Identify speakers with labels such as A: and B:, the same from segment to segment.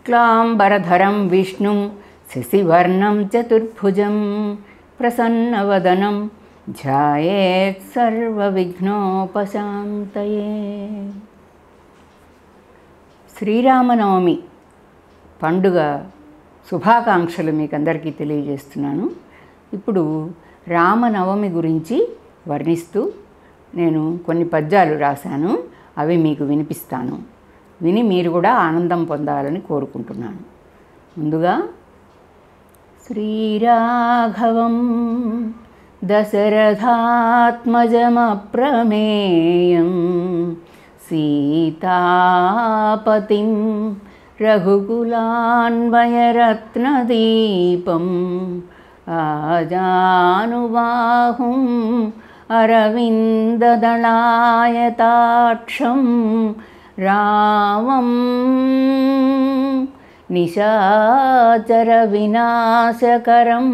A: శుక్లాంబరధరం విష్ణుం శశివర్ణం చతుర్భుజం ప్రసన్నవదనం ధ్యాయేత్ సర్వవిఘ్నోపశాంతయే శ్రీరామనవమి పండుగ శుభాకాంక్షలు మీకు అందరికీ తెలియజేస్తున్నాను ఇప్పుడు రామనవమి గురించి వర్ణిస్తూ నేను కొన్ని పద్యాలు రాశాను అవి మీకు వినిపిస్తాను విని మీరు కూడా ఆనందం పొందాలని కోరుకుంటున్నాను ముందుగా శ్రీరాఘవం దశరథాత్మజమప్రమేయం సీతాపతిం రఘుకులాన్వయరత్నదీపం ఆజానుబాహుం అరవిందదళాయతాక్షం రామం నిశాచర వినాశకరం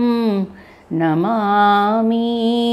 A: నమామి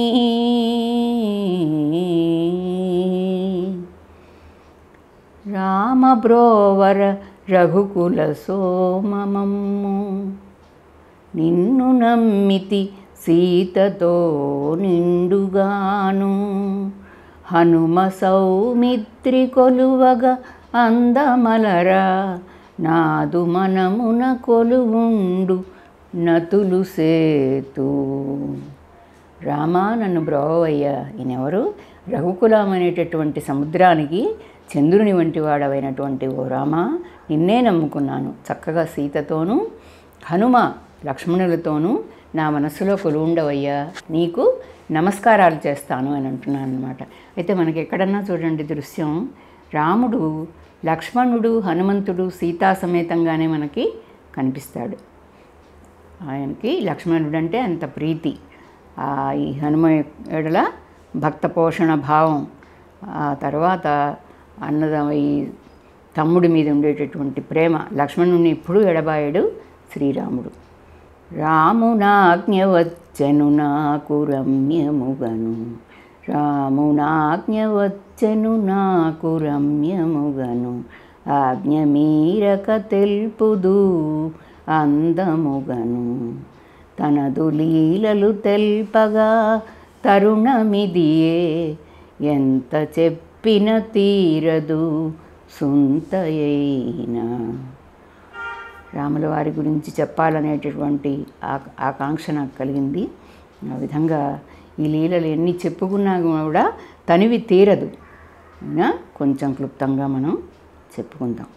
A: రామబ్రోవర రఘుకుల సోమమమ్ము నిన్ను నమ్మితి సీతతో నిండుగాను హనుమ సౌమిత్రి కొలువగ అందమలరా నాదు మనమున కొలువుండు నతులు సేతు రామా నన్ను బ్రోవయ్యా ఈయనెవరు రఘుకులం అనేటటువంటి సముద్రానికి చంద్రుని వంటి వాడవైనటువంటి ఓ రామ నిన్నే నమ్ముకున్నాను చక్కగా సీతతోనూ హనుమ లక్ష్మణులతోనూ నా మనసులో కొలువుండవయ్యా నీకు నమస్కారాలు చేస్తాను అని అంటున్నాను అనమాట అయితే మనకి ఎక్కడన్నా చూడండి దృశ్యం రాముడు లక్ష్మణుడు హనుమంతుడు సీతా సమేతంగానే మనకి కనిపిస్తాడు ఆయనకి లక్ష్మణుడు అంటే అంత ప్రీతి ఆ ఈ హనుమ ఎడల భక్త పోషణ భావం ఆ తర్వాత అన్నద ఈ తమ్ముడి మీద ఉండేటటువంటి ప్రేమ లక్ష్మణుని ఎప్పుడూ ఎడబాయడు శ్రీరాముడు రామునాజ్ఞ వచ్చెను నాకు రమ్యముగను రామునాజ్ఞ వచ్చెను నాకు రమ్యముగను ఆజ్ఞ మీరక తెలుపుదు అందముగను తనదు లీలలు తెల్పగా తరుణమిదియే ఎంత చెప్పిన తీరదు సుంతయైనా రాముల వారి గురించి చెప్పాలనేటటువంటి ఆ- ఆకాంక్ష నాకు కలిగింది ఆ విధంగా ఈ లీలలు ఎన్ని చెప్పుకున్నా కూడా తనివి తీరదు అయినా కొంచెం క్లుప్తంగా మనం చెప్పుకుందాం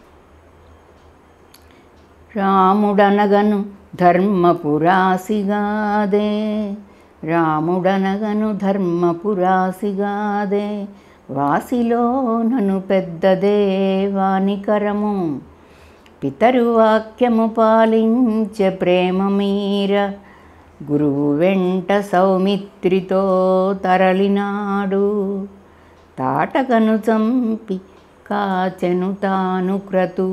A: రాముడనగను ధర్మపురాసిగాదే రాముడనగను ధర్మపురాసిగాదే వాసిలో నను పెద్దదే వానికరము పితరు వాక్యము పాలించే ప్రేమ మీర గురువు వెంట సౌమిత్రితో తరలినాడు తాటకను చంపి కాచెను తాను క్రతు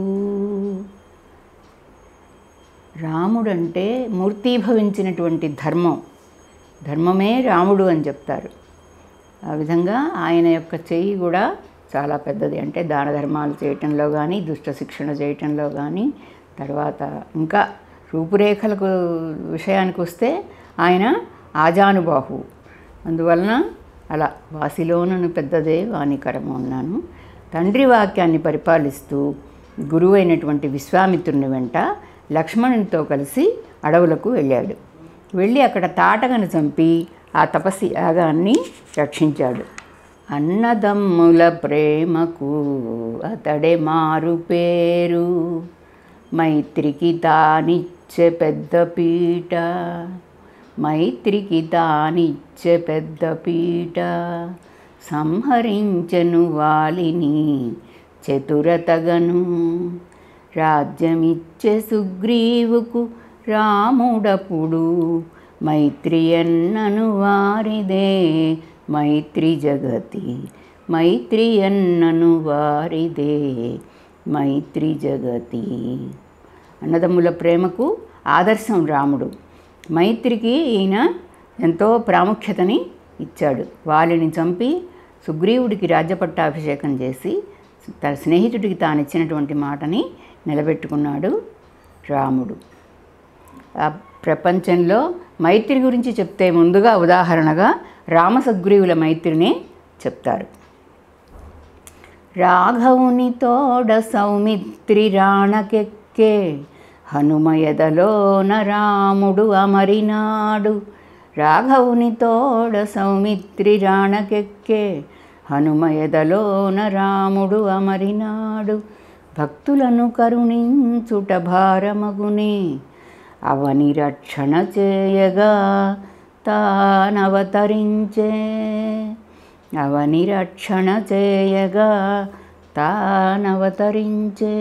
A: రాముడంటే మూర్తీభవించినటువంటి ధర్మం ధర్మమే రాముడు అని చెప్తారు ఆ విధంగా ఆయన యొక్క చెయ్యి కూడా చాలా పెద్దది అంటే దాన ధర్మాలు చేయటంలో కానీ దుష్ట శిక్షణ చేయటంలో కానీ తర్వాత ఇంకా రూపురేఖలకు విషయానికి వస్తే ఆయన ఆజానుబాహు అందువలన అలా వాసిలోనను పెద్దదే వాణికరము అన్నాను తండ్రి వాక్యాన్ని పరిపాలిస్తూ గురువైనటువంటి విశ్వామిత్రుని వెంట లక్ష్మణునితో కలిసి అడవులకు వెళ్ళాడు వెళ్ళి అక్కడ తాటకను చంపి ఆ తపస్సి యాగాన్ని రక్షించాడు అన్నదమ్ముల ప్రేమకు అతడే మారు పేరు మైత్రికి తానిచ్చే పెద్ద పీట మైత్రికి తానిచ్చే పెద్ద పీట సంహరించెను వాలిని చతురతగను రాజ్యమిచ్చే సుగ్రీవుకు రాముడపుడు మైత్రి అన్నను వారిదే మైత్రి జగతి మైత్రి అన్నను వారిదే మైత్రి జగతి అన్నదమ్ముల ప్రేమకు ఆదర్శం రాముడు మైత్రికి ఈయన ఎంతో ప్రాముఖ్యతని ఇచ్చాడు వాలిని చంపి సుగ్రీవుడికి రాజ్యపట్టాభిషేకం చేసి తన స్నేహితుడికి తాను ఇచ్చినటువంటి మాటని నిలబెట్టుకున్నాడు రాముడు ఆ ప్రపంచంలో మైత్రి గురించి చెప్తే ముందుగా ఉదాహరణగా రామసగ్రీవుల మైత్రిని చెప్తారు రాఘవుని తోడ సౌమిత్రి రాణకెక్కే హనుమయదలోన రాముడు అమరినాడు రాఘవుని తోడ సౌమిత్రి రాణకెక్కే హనుమయదలోన రాముడు అమరినాడు భక్తులను కరుణించుట భారమగునే అవని రక్షణ చేయగా తానవతరించే అవని రక్షణ చేయగా తానవతరించే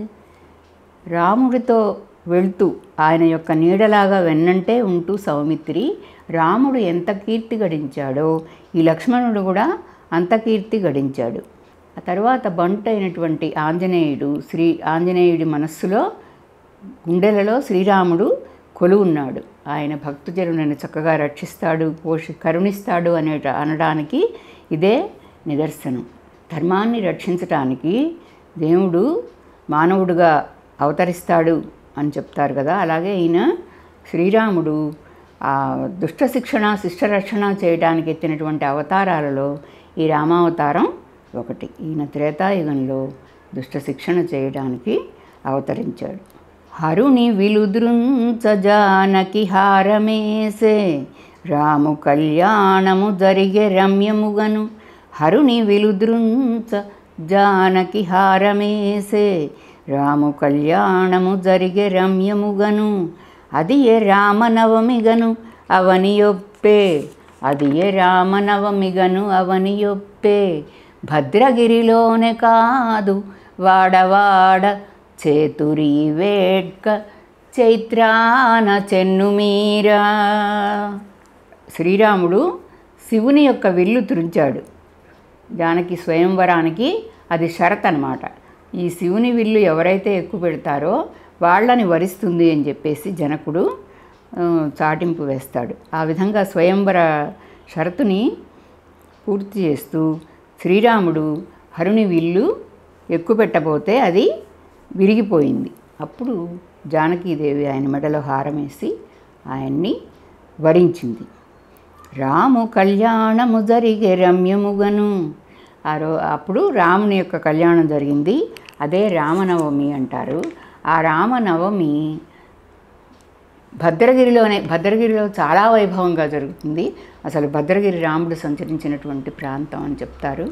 A: రాముడితో వెళ్తూ ఆయన యొక్క నీడలాగా వెన్నంటే ఉంటూ సౌమిత్రి రాముడు ఎంత కీర్తి గడించాడో ఈ లక్ష్మణుడు కూడా అంత కీర్తి గడించాడు ఆ తర్వాత బంటు అయినటువంటి ఆంజనేయుడు శ్రీ ఆంజనేయుడి మనస్సులో గుండెలలో శ్రీరాముడు కొలువున్నాడు ఆయన భక్తుజనులను చక్కగా రక్షిస్తాడు పోషి కరుణిస్తాడు అనే అనడానికి ఇదే నిదర్శనం ధర్మాన్ని రక్షించటానికి దేవుడు మానవుడుగా అవతరిస్తాడు అని చెప్తారు కదా అలాగే ఈయన శ్రీరాముడు ఆ దుష్ట శిక్షణ శిష్టరక్షణ చేయడానికి ఎత్తినటువంటి అవతారాలలో ఈ రామావతారం ఒకటి ఈయన త్రేతాయుగంలో దుష్ట శిక్షణ చేయడానికి అవతరించాడు హరుని విలుదృంచ జానకి హారమేసే రాము కళ్యాణము జరిగే రమ్యముగను హరుని విలుదృంచ జానకి హారమేసే రాము కళ్యాణము జరిగే రమ్యముగను అది ఏ రామనవమిగను అవనియొప్పే అది ఏ రామనవమిగను అవనియొప్పే భద్రగిరిలోనే కాదు వాడవాడ చేతురి వేడ్క చైత్రాన చెన్నుమీరా శ్రీరాముడు శివుని యొక్క విల్లు తురించాడు జానకి స్వయంవరానికి అది షరత్ అనమాట ఈ శివుని విల్లు ఎవరైతే ఎక్కువ పెడతారో వాళ్ళని వరిస్తుంది అని చెప్పేసి జనకుడు ఆ, చాటింపు వేస్తాడు ఆ విధంగా స్వయంవర షరతుని పూర్తి చేస్తూ శ్రీరాముడు హరుని విల్లు ఎక్కువ పెట్టబోతే అది విరిగిపోయింది అప్పుడు జానకీదేవి ఆయన మెడలో హారం వేసి ఆయన్ని వరించింది రాము కళ్యాణము జరిగే రమ్యముగను ఆ రో అప్పుడు రాముని యొక్క కళ్యాణం జరిగింది అదే రామనవమి అంటారు ఆ రామనవమి భద్రగిరిలోనే భద్రగిరిలో చాలా వైభవంగా జరుగుతుంది అసలు భద్రగిరి రాముడు సంచరించినటువంటి ప్రాంతం అని చెప్తారు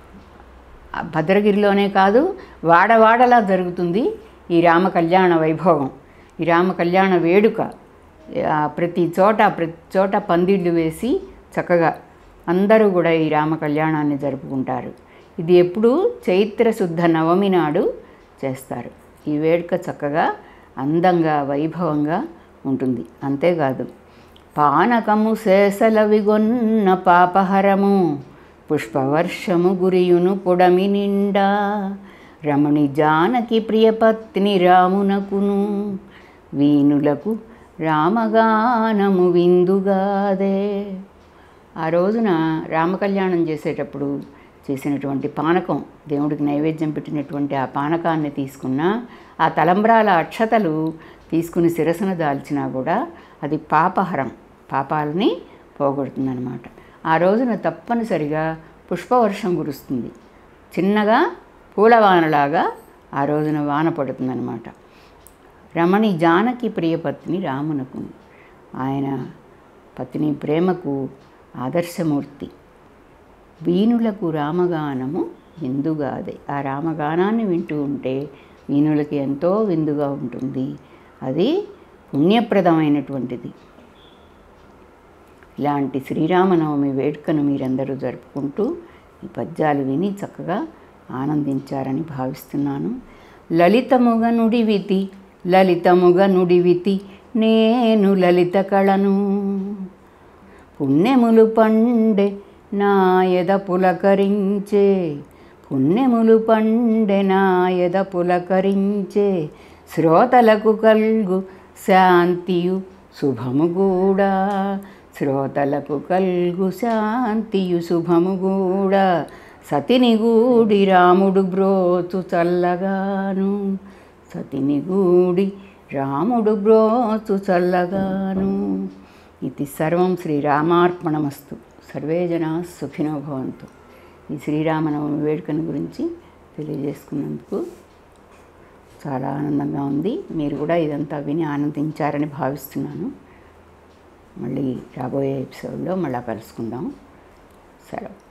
A: ఆ భద్రగిరిలోనే కాదు వాడవాడలా జరుగుతుంది ఈ రామ కళ్యాణ వైభవం ఈ రామ కళ్యాణ వేడుక ఆ, ప్రతి చోట ప్రతి చోట పందిళ్ళు వేసి చక్కగా అందరూ కూడా ఈ రామ కళ్యాణాన్ని జరుపుకుంటారు ఇది ఎప్పుడు చైత్ర శుద్ధ నవమి నాడు చేస్తారు ఈ వేడుక చక్కగా అందంగా వైభవంగా ఉంటుంది అంతేకాదు పానకము శేషలవిగొన్న పాపహరము పుష్పవర్షము గురియును పొడమి నిండా రమణి జానకి ప్రియపత్ని రామునకును వీణులకు రామగానము విందుగాదే ఆ రోజున రామకళ్యాణం చేసేటప్పుడు చేసినటువంటి పానకం దేవుడికి నైవేద్యం పెట్టినటువంటి ఆ పానకాన్ని తీసుకున్న ఆ తలంబ్రాల అక్షతలు తీసుకుని శిరసన దాల్చినా కూడా అది పాపహరం పాపాలని పోగొడుతుందన్నమాట ఆ రోజున తప్పనిసరిగా పుష్పవర్షం కురుస్తుంది చిన్నగా పూలవానలాగా ఆ రోజున వాన పడుతుందన్నమాట రమణి జానకి ప్రియపత్ని రామునకు ఆయన పత్ని ప్రేమకు ఆదర్శమూర్తి వీణులకు రామగానము విందుగాదే ఆ రామగానాన్ని వింటూ ఉంటే వీణులకి ఎంతో విందుగా ఉంటుంది అది పుణ్యప్రదమైనటువంటిది ఇలాంటి శ్రీరామనవమి వేడుకను మీరందరూ జరుపుకుంటూ ఈ పద్యాలు విని చక్కగా ఆనందించారని భావిస్తున్నాను లలితముగ నుడివితి లలితముగ నుడివితి నేను లలిత కళను పుణ్యములు పండే నాయద పులకరించే పుణ్యములు పండే నాయద పులకరించే శ్రోతలకు కల్గు శాంతియు శుభము కూడా శ్రోతలకు కల్గు శాంతియు శుభము కూడా సతిని గూడి రాముడు బ్రోచు చల్లగాను సతిని గూడి రాముడు బ్రోచు చల్లగాను ఇది సర్వం శ్రీరామార్పణమస్తు సర్వే జనా సుఖినో భవంతు ఈ శ్రీరామనవమి వేడుకను గురించి తెలియజేసుకున్నందుకు చాలా ఆనందంగా ఉంది మీరు కూడా ఇదంతా విని ఆనందించారని భావిస్తున్నాను మళ్ళీ రాబోయే ఎపిసోడ్లో మళ్ళీ కలుసుకుందాం సెలవు